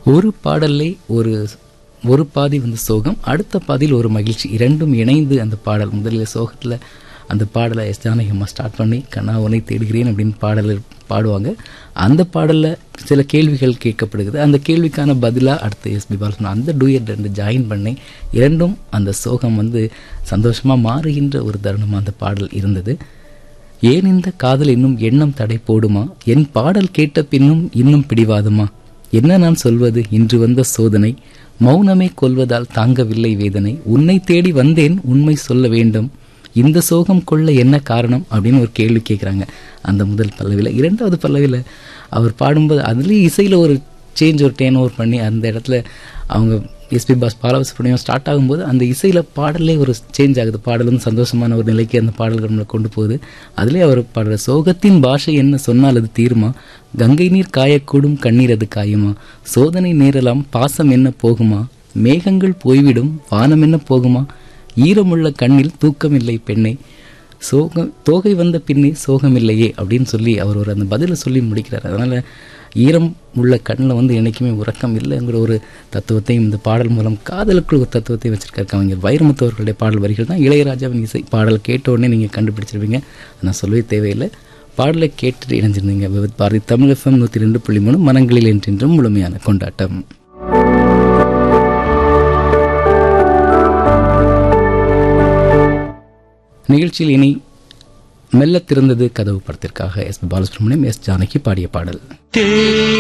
ஒரு பாடல்லே ஒரு ஒரு பாதி வந்து சோகம் அடுத்த பாதியில் ஒரு மகிழ்ச்சி இரண்டும் இணைந்து அந்த பாடல் முதலில் சோகத்தில் அந்த பாடலை எஸ் ஜானகி அம்மா ஸ்டார்ட் பண்ணி கண்ணா உனை தேடுகிறேன் அப்படின்னு பாடல் பாடுவாங்க அந்த பாடலில் சில கேள்விகள் கேட்கப்படுகிறது அந்த கேள்விக்கான பதிலாக அடுத்து எஸ் பி பாலசுப்ரமணியம் அந்த டூயட் ரெண்டு ஜாயின் பண்ணி இரண்டும் அந்த சோகம் வந்து சந்தோஷமாக மாறுகின்ற ஒரு தருணமாக அந்த பாடல் இருந்தது ஏன் இந்த காதல் இன்னும் எண்ணம் தடை போடுமா என் பாடல் கேட்ட பின்னும் இன்னும் பிடிவாதுமா என்ன நான் சொல்வது இன்று வந்த சோதனை மௌனமே கொல்வதால் தாங்கவில்லை வேதனை உன்னை தேடி வந்தேன் உண்மை சொல்ல வேண்டும் இந்த சோகம் கொள்ள என்ன காரணம் அப்படின்னு ஒரு கேள்வி கேட்குறாங்க அந்த முதல் பல்லவியில் இரண்டாவது பல்லவியில் அவர் பாடும்போது அதுலேயும் இசையில் ஒரு சேஞ்ச் ஒரு டேன் ஓவர் பண்ணி அந்த இடத்துல அவங்க எஸ்பி பாஸ் பாலசுப்ரமணியம் ஸ்டார்ட் ஆகும்போது அந்த இசையில் பாடலே ஒரு சேஞ்ச் ஆகுது பாடலும் சந்தோஷமான ஒரு நிலைக்கு அந்த பாடல்கள் நம்மளை கொண்டு போகுது அதுலேயே அவர் பாடுற சோகத்தின் பாஷை என்ன சொன்னால் அது தீருமா கங்கை நீர் காயக்கூடும் கண்ணீர் அது காயுமா சோதனை நேரலாம் பாசம் என்ன போகுமா மேகங்கள் போய்விடும் வானம் என்ன போகுமா ஈரமுள்ள கண்ணில் தூக்கமில்லை பெண்ணே சோகம் தோகை வந்த பின்னே சோகமில்லையே அப்படின்னு சொல்லி அவர் ஒரு அந்த பதிலை சொல்லி முடிக்கிறார் அதனால் ஈரம் உள்ள கண்ணில் வந்து என்றைக்குமே உறக்கம் இல்லைங்கிற ஒரு தத்துவத்தையும் இந்த பாடல் மூலம் காதலுக்குள் ஒரு தத்துவத்தையும் வச்சிருக்காரு கவிஞர் வைரமுத்து அவர்களுடைய பாடல் வரிகள் தான் இளையராஜாவின் இசை பாடல் கேட்ட உடனே நீங்கள் கண்டுபிடிச்சிருவீங்க நான் சொல்லவே தேவையில்லை பாடலை கேட்டுட்டு இணைஞ்சிருந்தீங்க விவித் பாரதி தமிழ் எஃப்எம் நூற்றி ரெண்டு புள்ளி மூணு மனங்களில் என்றென்றும் முழுமையான கொண்டாட்டம் நிகழ்ச்சியில் இனி மெல்ல திறந்தது கதவு படத்திற்காக S P Balasubrahmanyam S Janaki பாடிய பாடல்